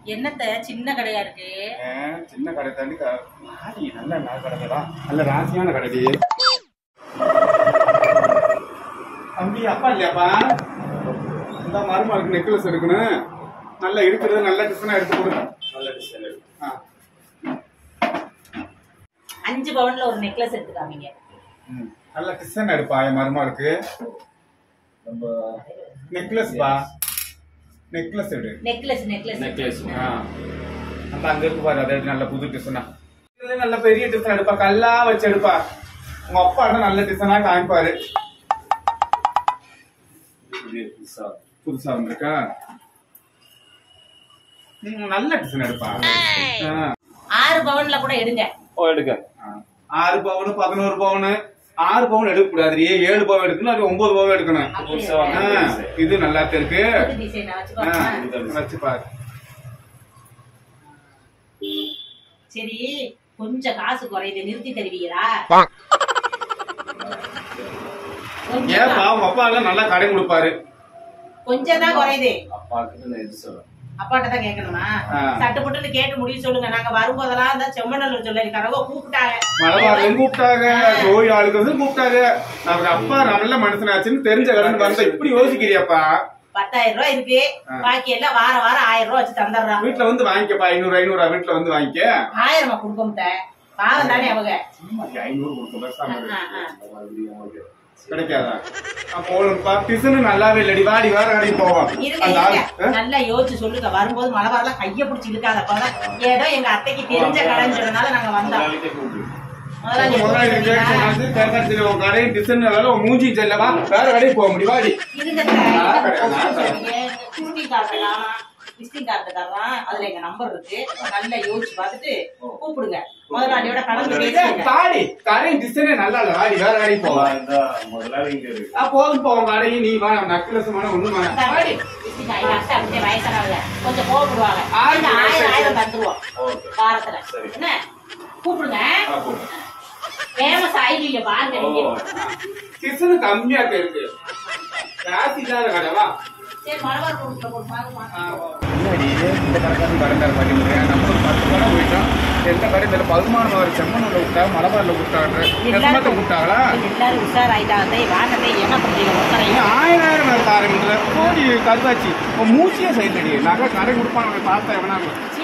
என்னத்த சின்ன கடையா இருக்கு ஆ, சின்ன கடை தாண்டி க- மாடி நல்ல நல்ல கடைடா நல்ல ராசியான கடைடி தம்பி அப்பா இல்லையாப்பா இந்த மருமகளுக்கு நெக்லஸ் இருக்கணும் நல்லா இருக்கிறது நல்ல டிசைனா எடுத்து கொடுங்க நல்ல டிசைன் ஆ அஞ்சு பவுன்ல ஒரு நெக்லஸ் எடுத்துக்காமீங்க ம். நல்ல டிசைன் எடுப்பா என் மருமகளுக்கு நம்ம நெக்லஸ் பா நெக்லஸ் எடு நெக்லஸ் நெக்லஸ் நெக்லஸ் ஆ. அந்த அங்க இருக்கு பாரு அதை நல்ல புது டிசைனா இது நல்ல பெரிய டிசைன் எடுப்பா கல்லா வச்சு எடுப்பா உங்க அப்பா நல்ல டிசைனா காமிப்பாரு புதிய புதுசா புதுசா வந்திருக்கா ம், நல்ல டிசைன் எடுப்பா ஆ. ஆறு பவுன்ல கூட எடுங்க ஓ எடுக்க ஆ. ஆறு பவுனு பதினோரு பவுனு ஆறு பவுன் எடுக்க கூடாது ஏழு பவுன் எடுக்கணும் அது ஒன்பது பவுன் எடுக்கணும் புதுசா ஆ, வாங்க இது நல்லா இருக்கு புது டிசைன் ஆ, வச்சுக்கோங்க வச்சு பாரு சரி கொஞ்சம் காசு குறையுது நிறுத்தி தருவீங்களா கொஞ்சம் ஏப்பா தான். உங்க அப்பா எல்லாம் நல்லா கடை கொடுப்பாரு கொஞ்சம் தான் குறையுது அப்பாக்கு நான் எது சொல்றேன் அப்பாட்ட தான் கேட்கணுமா ஆ. சட்டு புட்டுன்னு கேட்டு முடிவு சொல்லுங்க நாங்க வரும்போதெல்லாம் இந்த செம்மண்ணூர் சொல்லி கூப்பிட்டாங்க மலபாரிலும் கூப்பிட்டாங்க கோயில் ஆளுக்கிறதும் கூப்பிட்டாங்க நம்ம அப்பா நல்ல மனுஷனாச்சுன்னு தெரிஞ்ச கடன் வந்த இப்படி யோசிக்கிறியாப்பா பத்தாயிரம் ரூபாய் இருக்கு பாக்கி எல்லாம் வாரம் வாரம் ஆயிரம் ரூபாய் வச்சு தந்துடுறான் வீட்டுல வந்து வாங்கிக்கப்பா ஐநூறு ஐநூறு வீட்டுல வந்து வாங்கிக்க ஆயிரமா கொடுக்க பாவம் தானே அவங்க ஐநூறு கொடுக்கும் பேசாம இரு. ஆ, ஆ. மறுபடியும் உங்களுக்கு கிடைக்காதா போகணும்ப்பா டிசனு நல்லாவே இல்லடி வாடி வேற கடைக்கு போவோம் இருங்க அந்த ஆள் இருங்க நல்லா யோசிச்சு சொல்லுங்க வரும்போது மழை வரலாம் கைய பிடிச்சி இருக்காத அப்பதான் ஏதோ எங்க அத்தைக்கு தெரிஞ்ச கடைஞ்சதுனால நாங்க வந்தோம் முதலாளிகிட்ட கூப்பிடு முதலாளி முதலாளி எப்படி கேட்க சொன்னீங்க? சொன்னாது, கேட்க சரி, உன் கடையும் டிசைன் நல்லா உன் மூஞ்சி செல்லவா வேற கடைக்கு போக முடியும் வாடி இருங்க நான் கடை- நான் கடை. விசிட்டிங் கார்டு விசிட்டிங் கார்டு தர்றான் அதுல எங்க நம்பர் இருக்கு நல்லா யோசிச்சு பார்த்துட்டு கூப்பிடுங்க முதலாளியோட கலந்து பேசுங்க தாடி கடையும் டிசைனே நல்லா இல்ல வாடி வேற கடைக்கு போவா இந்த முதலாளி இங்க இருக்கு ஆ, போதும் போவோம் கடையும் நீ வா நக்கலஸ் வேணா ஒண்ணு வேணாம் வாடி விசிட்டிங் எங்க அத்தை அப்படியே வயசானவங்க கொஞ்சம் கோவப்படுவாங்க ஆயிரம் இந்த ஆயிரம் வயசு. ஆயிரம் தந்துருவோம் ஓகே வாரத்துல சரி. என்ன கூப்பிடுங்க ஆ, போதும். ஃபேமஸ் ஆயிடுவீங்க பாருங்க ஓ நீங்க டிசைனு கம்மியா இருக்கு காசு இல்லாத கடை வா சரி மலபார் கொடுக்குற ஒரு பாருமா முன்னாடி இந்த கடைக்காரன் கடைக்கார பாத்தீங்க நம்ம ஒரு பத்து கடை போயிட்டோம் எந்த கடை இந்த பகுமானம் அவர் செம்மனூர்ல விட்டா மலபார்ல விட்டாங்க நெசமத்தை விட்டாங்களா எல்லாரும் உஷாராயிட்டாங்க வாங்கத்தை என்ன பண்றீங்க ஒருத்தரையும் நீ ஆயிரம் ஆயிரம் வேலை ஆரம்பிக்கல கோடி கருதாச்சு உன் மூச்சியே சைட் அடி நகை கடை கொடுப்பாங்க பார்த்தா எவனாங்க